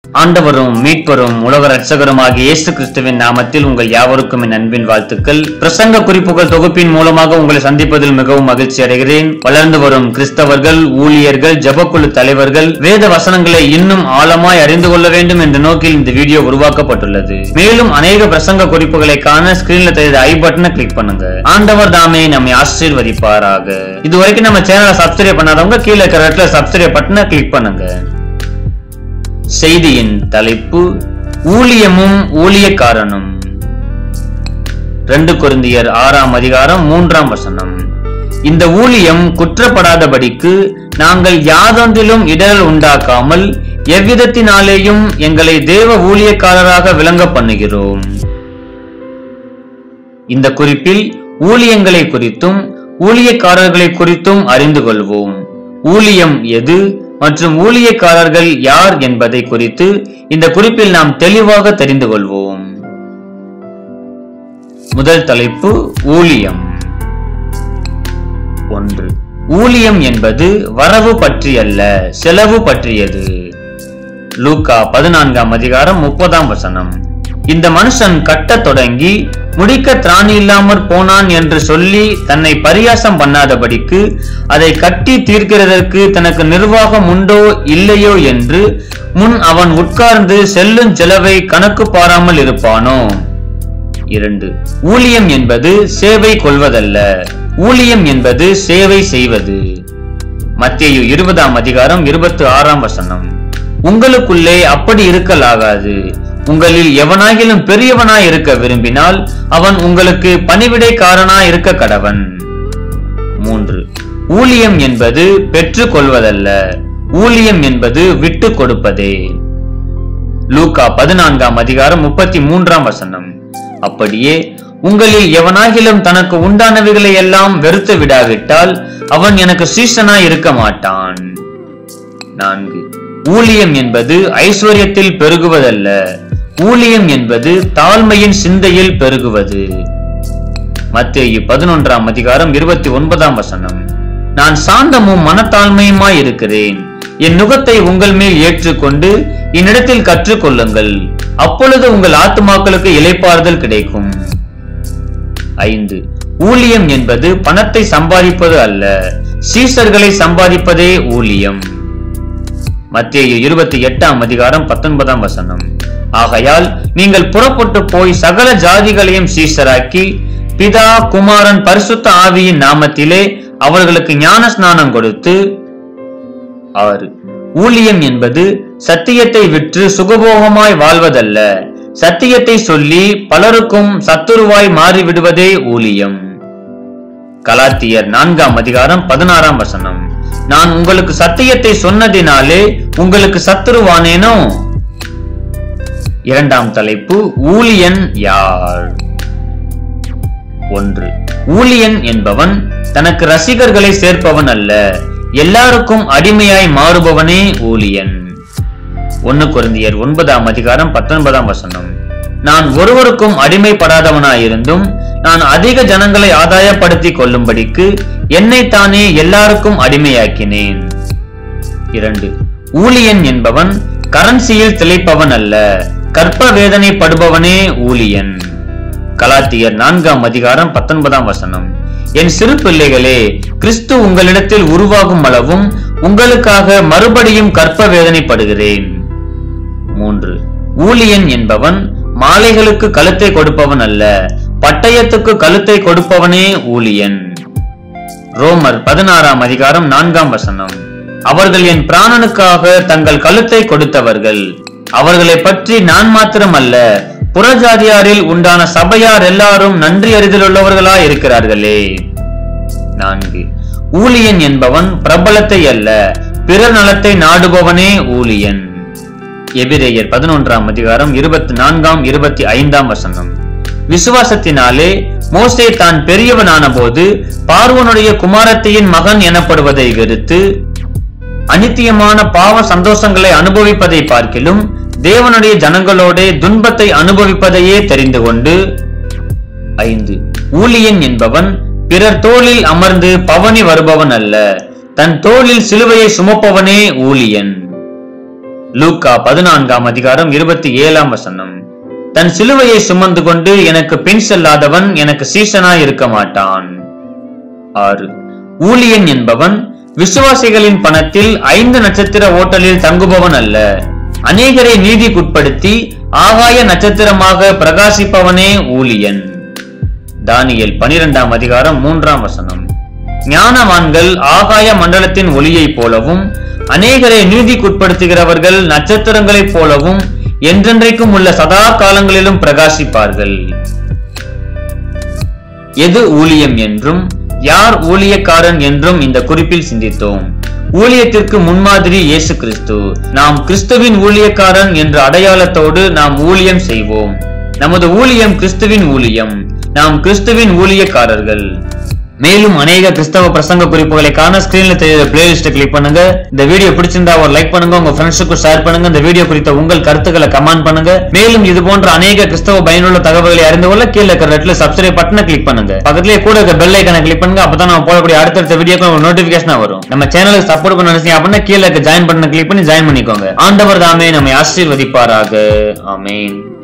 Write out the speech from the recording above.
ஆண்டவரும் மீட்பரும் உலக ரட்சகருமாகிய இயேசு கிறிஸ்துவின் நாமத்தில் உங்கள் யாவருக்கும் என் அன்பின் வாழ்த்துக்கள் பிரசங்க குறிப்புகள் தொகுப்பின் மூலமாக உங்களை சந்திப்பதில் மிகவும் மகிழ்ச்சி அடைகிறேன் வளர்ந்து வரும் கிறிஸ்தவர்கள் ஊழியர்கள் ஜபக்குழு தலைவர்கள் வேத வசனங்களை இன்னும் ஆழமாய் அறிந்து கொள்ள வேண்டும் என்ற நோக்கில் இந்த வீடியோ உருவாக்கப்பட்டுள்ளது மேலும் அநேக பிரசங்க குறிப்புகளை காண ஸ்கிரீன்ல தெரியுது ஐ பட்டனை கிளிக் பண்ணுங்க ஆண்டவர் தாமே நம்மை ஆசீர்வதிப்பாராக இது வரைக்கும் நம்ம சேனலை சப்ஸ்கிரைப் பண்ணாதவங்க கீழே இருக்கிற இடத்துல சப்ஸ்கிரைப் பட்டனை கிளிக் பண்ணுங்க செய்தியின் தலைப்பு ஊழியமும் ஊழியக்காரனும் ரெண்டு கொரிந்தியர் ஆறாம் அதிகாரம் மூன்றாம் வசனம் இந்த ஊழியம் குற்றப்படாதபடிக்கு நாங்கள் யாதொன்றிலும் இடரல் உண்டாக்காமல் எவ்விதத்தினாலேயும் எங்களை தேவ ஊழியக்காரராக விளங்க பண்ணுகிறோம் இந்த குறிப்பில் ஊழியங்களை குறித்தும் ஊழியக்காரர்களை குறித்தும் அறிந்து கொள்வோம் ஊழியம் எது மற்றும் ஊழியக்காரர்கள் யார் என்பதை குறித்து இந்த குறிப்பில் நாம் தெளிவாக தெரிந்து கொள்வோம் முதல் தலைப்பு ஊழியம் ஒன்று ஊழியம் என்பது வரவு பற்றியல்ல செலவு பற்றியது லூக்கா பதினான்காம் அதிகாரம் முப்பதாம் வசனம் இந்த மனுஷன் கட்டத் தொடங்கி முடிக்க திராணி இல்லாமற் போனான் என்று சொல்லி தன்னை பரியாசம் பண்ணாதபடிக்கு அதை கட்டி தீர்க்கிறதற்கு தனக்கு நிர்வாகம் உண்டோ இல்லையோ என்று முன் அவன் உட்கார்ந்து செல்லும் செலவை கணக்கு பாராமல் இருப்பானோ இரண்டு ஊழியம் என்பது சேவை கொள்வதல்ல ஊழியம் என்பது சேவை செய்வது மத்தேயு இருபதாம் அதிகாரம் இருபத்தி ஆறாம் வசனம் உங்களுக்குள்ளே அப்படி இருக்கலாகாது உங்களில் எவனாகிலும் பெரியவனாய் இருக்க விரும்பினால் அவன் உங்களுக்கு பணிவிடைக்காரனாய் இருக்க கடவன் மூன்று ஊழியம் என்பது பெற்றுக் கொள்வதல்ல ஊழியம் என்பது விட்டு கொடுப்பதே லூக்கா பதினான்காம் அதிகாரம் முப்பத்தி மூன்றாம் வசனம் அப்படியே உங்களில் எவனாகிலும் தனக்கு உண்டானவைகளை எல்லாம் வெறுத்து விடாவிட்டால் அவன் எனக்கு சீசனாய் இருக்க மாட்டான் நான்கு ஊழியம் என்பது ஐஸ்வர்யத்தில் பெருகுவதல்ல ஊழியம் என்பது தாழ்மையின் சிந்தையில் பெருகுவது மத்தேயு பதினொன்றாம் அதிகாரம் இருபத்தி ஒன்பதாம் வசனம் நான் சாந்தமும் மனத்தாழ்மையுமாய் இருக்கிறேன் என் நுகத்தை உங்கள் மேல் ஏற்றுக்கொண்டு என்னிடத்தில் கற்றுக்கொள்ளுங்கள் அப்பொழுது உங்கள் ஆத்துமாக்களுக்கு இளைப்பாறுதல் கிடைக்கும் ஐந்து ஊழியம் என்பது பணத்தை சம்பாதிப்பது அல்ல சீசர்களை சம்பாதிப்பதே ஊழியம் மத்தேயு இருபத்தி எட்டாம் அதிகாரம் பத்தொன்பதாம் வசனம் ஆகையால் நீங்கள் புறப்பட்டு போய் சகல ஜாதிகளையும் சீசராக்கி பிதா குமாரன் பரிசுத்த ஆவியின் நாமத்திலே அவர்களுக்கு ஞான ஸ்நானம் கொடுத்து ஆறு ஊழியம் என்பது சத்தியத்தை விற்று சுகபோகமாய் வாழ்வதல்ல சத்தியத்தை சொல்லி பலருக்கும் சத்துருவாய் மாறிவிடுவதே ஊழியம் கலாத்தியர் நான்காம் அதிகாரம் பதினாறாம் வசனம் நான் உங்களுக்கு சத்தியத்தை சொன்னதினாலே உங்களுக்கு சத்துருவானேனோ இரண்டாம் தலைப்பு ஊழியன் யார் ஒன்று ஊழியன் என்பவன் தனக்கு ரசிகர்களை சேர்ப்பவன் அல்ல எல்லாருக்கும் அடிமையாய் மாறுபவனே ஊழியன் ஒன்னு குருந்தியர் ஒன்பதாம் அதிகாரம் பத்தொன்பதாம் வசனம் நான் ஒருவருக்கும் அடிமைப்படாதவனாயிருந்தும் நான் அதிக ஜனங்களை ஆதாயப்படுத்திக் கொள்ளும்படிக்கு என்னைத்தானே எல்லாருக்கும் அடிமையாக்கினேன் இரண்டு ஊழியன் என்பவன் கரன்சியில் திளைப்பவன் அல்ல கற்ப வேதனைப்படுபவனே ஊழியன் கலாத்தியர் நான்காம் அதிகாரம் பத்தொன்பதாம் வசனம் என் சிறு பிள்ளைகளே கிறிஸ்து உங்களிடத்தில் உருவாகும் அளவும் உங்களுக்காக மறுபடியும் கற்ப வேதனைப்படுகிறேன் மூன்று ஊழியன் என்பவன் மாலைகளுக்கு கழுத்தை கொடுப்பவன் அல்ல பட்டயத்துக்கு கழுத்தை கொடுப்பவனே ஊழியன் ரோமர் பதினாறாம் அதிகாரம் நான்காம் வசனம் அவர்கள் என் பிராணனுக்காக தங்கள் கழுத்தை கொடுத்தவர்கள் அவர்களை பற்றி நான் மாத்திரமல்ல புறஜாதியாரில் உண்டான சபையார் எல்லாரும் நன்றி அறிதலுள்ளவர்களாய் இருக்கிறார்களே நான்கு ஊழியன் என்பவன் பிரபலத்தை அல்ல பிறர் நலத்தை நாடுபவனே ஊழியன் எபிரேயர் பதினொன்றாம் அதிகாரம் இருபத்தி நான்காம் இருபத்தி ஐந்தாம் வசனம் விசுவாசத்தினாலே மோசே தான் பெரியவனான போது பார்வனுடைய குமாரத்தியின் மகன் எனப்படுவதை வெறுத்து அனித்தியமான பாவ சந்தோஷங்களை அனுபவிப்பதை பார்க்கிலும் தேவனுடைய ஜனங்களோட துன்பத்தை அனுபவிப்பதையே தெரிந்து கொண்டு ஐந்து ஊழியன் என்பவன் பிறர் தோளில் அமர்ந்து பவனி வருபவன் அல்ல தன் தோளில் சிலுவையை சுமப்பவனே ஊழியன் லூக்கா பதினான்காம் அதிகாரம் இருபத்தி ஏழாம் வசனம் தன் சிலுவையை சுமந்து கொண்டு எனக்கு பின் செல்லாதவன் எனக்கு சீசனாய் இருக்க மாட்டான் ஆறு ஊழியன் என்பவன் விசுவாசிகளின் பணத்தில் ஐந்து நட்சத்திர ஓட்டலில் தங்குபவன் அல்ல அநேகரை நீதிக்குட்படுத்தி ஆகாய நட்சத்திரமாக பிரகாசிப்பவனே ஊழியன் தானியேல் பனிரெண்டாம் அதிகாரம் மூன்றாம் வசனம் ஞானவான்கள் ஆகாய மண்டலத்தின் ஒளியைப் போலவும் அநேகரை நீதிக்குட்படுத்துகிறவர்கள் நட்சத்திரங்களைப் போலவும் என்றென்றைக்கும் உள்ள சதா காலங்களிலும் பிரகாசிப்பார்கள் எது ஊழியம் என்றும் யார் ஊழியக்காரன் என்றும் இந்த குறிப்பில் சிந்தித்தோம் ஊழியத்திற்கு முன்மாதிரி இயேசு கிறிஸ்து நாம் கிறிஸ்துவின் ஊழியக்காரன் என்ற அடையாளத்தோடு நாம் ஊழியம் செய்வோம் நமது ஊழியம் கிறிஸ்துவின் ஊழியம் நாம் கிறிஸ்துவின் ஊழியக்காரர்கள் மேலும் அநேக கிறிஸ்தவ பிரசங்க குறிப்புகளை காண ஸ்கிரீன்ல தெரியுற பிளேலிஸ்ட் கிளிக் பண்ணுங்க இந்த வீடியோ பிடிச்சிருந்தா ஒரு லைக் பண்ணுங்க உங்க ஃப்ரெண்ட்ஸுக்கு ஷேர் பண்ணுங்க இந்த வீடியோ குறித்த உங்கள் கருத்துக்களை கமெண்ட் பண்ணுங்க மேலும் இது போன்ற அநேக கிறிஸ்தவ பயனுள்ள தகவல்களை அறிந்து கொள்ள கீழே இருக்கிற ரெட்ல சப்ஸ்கிரைப் பட்டனை கிளிக் பண்ணுங்க பக்கத்துலயே கூட இருக்க பெல் ஐக்கனை கிளிக் பண்ணுங்க அப்பதான் நம்ம போடக்கூடிய அடுத்தடுத்த வீடியோக்கு உங்களுக்கு நோட்டிபிகேஷன் வரும் நம்ம சேனலுக்கு சப்போர்ட் பண்ண நினைச்சீங்க அப்படின்னா கீழே இருக்க ஜாயின் பட்டனை கிளிக் பண்ணி ஜாயின் பண்ணிக்கோங்க ஆண்டவர் தாமே நம்மை ஆசீர்வதிப்பாராக ஆமென்